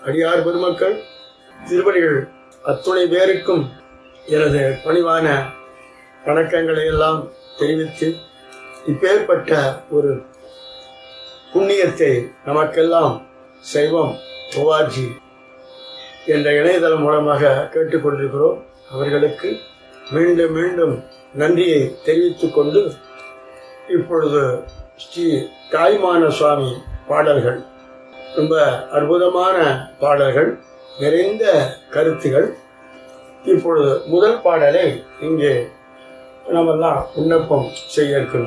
அடியார் பெருமக்கள் திருவடிகள் அத்துணை பேருக்கும் எனது பணிவான வணக்கங்களை எல்லாம் தெரிவித்து இப்பேற்பட்ட ஒரு புண்ணியத்தை நமக்கெல்லாம் சைவம் ஓஆர்ஜி என்ற இணையதளம் மூலமாக கேட்டுக்கொண்டிருக்கிறோம் அவர்களுக்கு மீண்டும் மீண்டும் நன்றியை தெரிவித்துக் கொண்டு இப்பொழுது ஸ்ரீ தாய்மான சுவாமி பாடல்கள் ரொம்ப அற்புதமான பாடல்கள் நிறைந்த கருத்துகள் இப்பொழுது முதல் பாடலை இங்கே நாமெல்லாம் விண்ணப்பம் செய்ய இருக்கின்றோம்